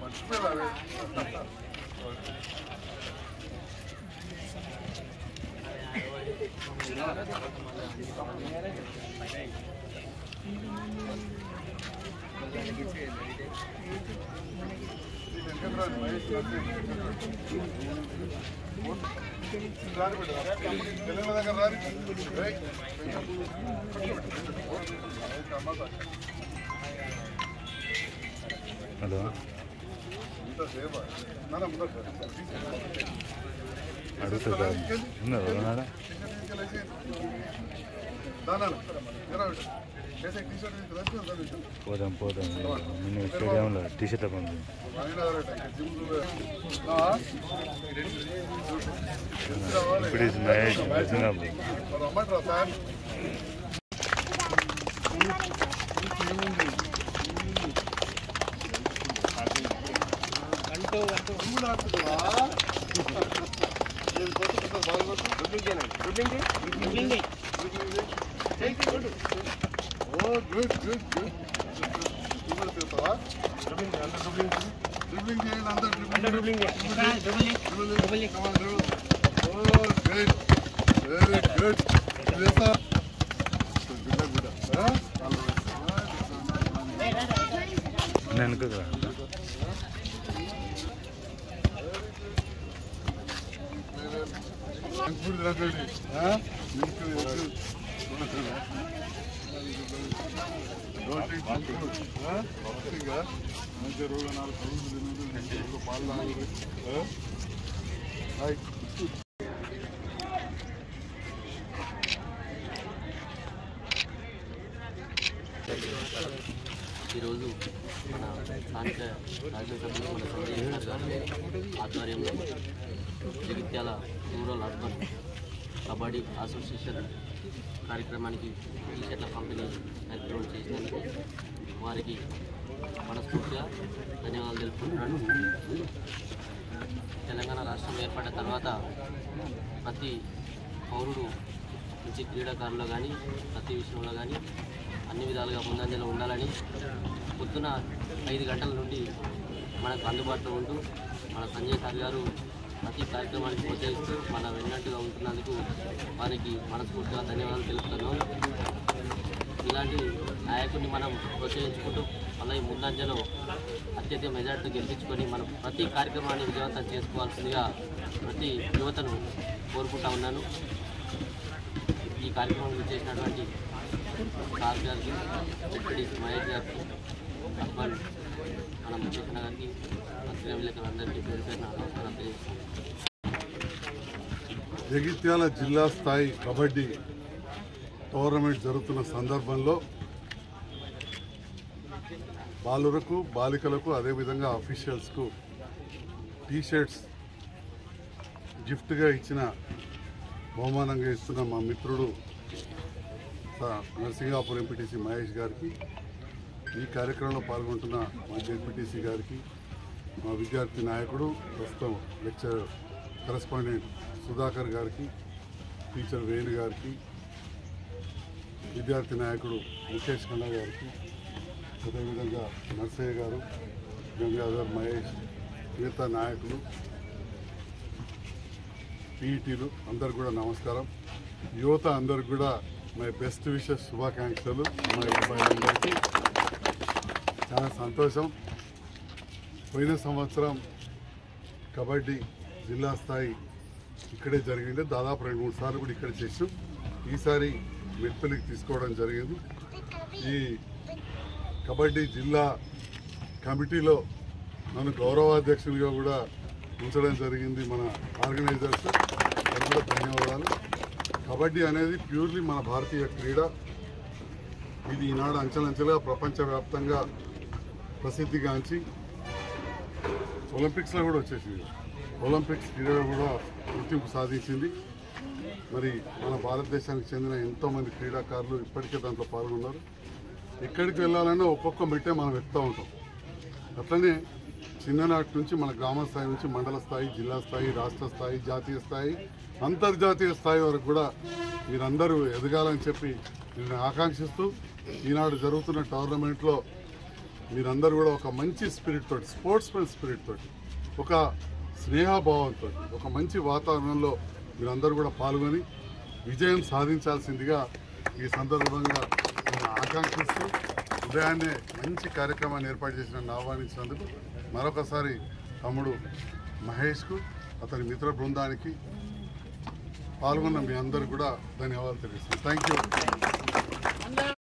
తెలంగాణ దగ్గర రాని right. Hello ఇంత సేవ నాన్న ముందర సార్. అడుగుతా సార్ ఉన్నారు ఎవరన్నాడా దానాలు జరా పెట్టు. కేసే టీ-షర్ట్ ఇది రద్దు ఉందా మీకు? పోదాం పోదాం నేను స్టేడియంలో టీ షర్ట్ పంపి వాడినా ఎవరట? ఇంకా జిమ్ కు- ఆ? ఇప్పుడు ఇది మ్యాచ్ నిజంగాపూర్ మరి రమ్మంటారా సార్ నువ్వు నాటుతున్నావా? ఏది కొట్టు, కొట్టు, బాగా కొట్టు. ఓ గుడ్ గుడ్ గుడ్ నువ్వు కూడా చేస్తావా డ్రిబ్లింగ్ చేయండి అందరు dribbling dribbling Come on, dribble. Oh, great. Very good. చేస్తా గుడ్ గుడ్ నేను వెనుకకు రా. ఇప్పుడు తినకండి మంచి రోజు నాలుగు పరుగులు తినదు పాలు తాగదు రైట్ ఈరోజు మన స్థానిక శాసనసభ్యులు మన సంజయ్ గారి ఆధ్వర్యంలో Jagtial rural urban kabaddi association కార్యక్రమానికి టీషర్ట్ల పంపిణీ కార్యక్రమం చేసినందుకు వారికి మనస్ఫూర్తిగా ధన్యవాదాలు తెలుపుకుంటున్నాను తెలంగాణ రాష్ట్రం ఏర్పడిన తర్వాత ప్రతి పౌరుడు మంచి క్రీడాకారులు కానీ ప్రతి విషయంలో కానీ అన్ని విధాలుగా ముందంజలో ఉండాలని పొద్దున ఐదు గంటల నుండి మనకు అందుబాటులో ఉంటూ మన సంజయ్ సార్ గారు ప్రతి కార్యక్రమానికి ప్రోత్సహిస్తూ మన వెన్నట్టుగా ఉంటున్నందుకు వారికి మనస్ఫూర్తిగా ధన్యవాదాలు తెలుపుతున్నాం ఇలాంటి నాయకుడిని మనం ప్రోత్సహించుకుంటూ అలాగే ముందంజలో అత్యధిక మెజార్టీ గెలిపించుకొని మనం ప్రతి కార్యక్రమాన్ని విజయవంతం చేసుకోవాల్సిందిగా ప్రతి యువతను కోరుకుంటా ఉన్నాను ఈ కార్యక్రమం చేసినటువంటి సార్ గారికి డిప్యూటీ మహేష్ గారికి అర్బన్ మన ముఖ్యకృష్ణ గారికి పత్రికా విలేకరులందరికీ పేరు పేరున నమస్కారం తెలియజేస్తాను జగిత్యాల జిల్లా స్థాయి కబడ్డీ టోర్నమెంట్ జరుగుతున్న సందర్భంలో బాలురకు బాలికలకు అదేవిధంగా అఫీషియల్స్కు టీషర్ట్స్ గిఫ్ట్గా ఇచ్చిన బహుమానంగా ఇస్తున్న మా మిత్రుడు స- నరసింగాపురం ఎంపీటీసీ మహేష్ గారికి ఈ కార్యక్రమంలో పాల్గొంటున్న మా జెడ్పీటీసీ గారికి మా విద్యార్థి నాయకుడు ప్రస్తుతం లెక్చర్ కరెస్పాండెంట్ సుధాకర్ గారికి టీచర్ వేణు గారికి విద్యార్థి నాయకుడు ముఖేష్ ఖన్నా గారికి అదేవిధంగా నర్సయ్య గారు గంగాధర్ మహేష్ మిగతా నాయకులు పీఈటీలు అందరు కూడా నమస్కారం యువత అందరికి కూడా మై బెస్ట్ విషెస్ శుభాకాంక్షలు మా అబ్బాయిలందరికీ చాలా సంతోషం పోయిన సంవత్సరం కబడ్డీ జిల్లా స్థాయి ఇక్కడే జరిగింది దాదాపు రెండు మూడు సార్లు కూడా ఇక్కడ చేసాం ఈసారి మెట్పల్లికి తీసుకోవడం జరిగింది ఈ కబడ్డీ జిల్లా కమిటీలో నన్ను గౌరవాధ్యక్షునిగా కూడా ఉంచడం జరిగింది మన ఆర్గనైజర్స్ అది కూడా ధన్యవాదాలు కబడ్డీ అనేది ప్యూర్లీ మన భారతీయ క్రీడ ఇది ఈనాడు అంచెలంచెలుగా ప్రపంచవ్యాప్తంగా ప్రసిద్ధిగాంచి ఒలింపిక్స్లో కూడా వచ్చేసింది ఒలింపిక్స్ క్రీడలో కూడా గుర్తింపు సాధించింది మరి మన భారతదేశానికి చెందిన ఎంతోమంది క్రీడాకారులు ఇప్పటికే దాంట్లో పాల్గొన్నారు ఎక్కడికి వెళ్ళాలన్నా ఒక్కొక్క మెట్టే మనం ఎక్కుతూ ఉంటాం అట్లనే చిన్ననాటి నుంచి మన గ్రామ స్థాయి నుంచి మండల స్థాయి జిల్లా స్థాయి రాష్ట్ర స్థాయి జాతీయ స్థాయి అంతర్జాతీయ స్థాయి వరకు కూడా మీరందరూ ఎదగాలని చెప్పి నేను ఆకాంక్షిస్తూ ఈనాడు జరుగుతున్న టోర్నమెంట్లో మీరందరూ కూడా ఒక మంచి స్పిరిట్ తోటి స్పోర్ట్స్ మెన్ స్పిరిట్ తోటి ఒక స్నేహభావంతో ఒక మంచి వాతావరణంలో మీరందరూ కూడా పాల్గొని విజయం సాధించాల్సిందిగా ఈ సందర్భంగా నేను ఆకాంక్షిస్తూ ఉదయాన్నే మంచి కార్యక్రమాన్ని ఏర్పాటు చేసి నన్ను ఆహ్వానించినందుకు మరొకసారి తమ్ముడు మహేష్కు అతని మిత్ర బృందానికి పాల్గొన్న మీ అందరు కూడా ధన్యవాదాలు తెలియజేస్తాను థ్యాంక్ యూ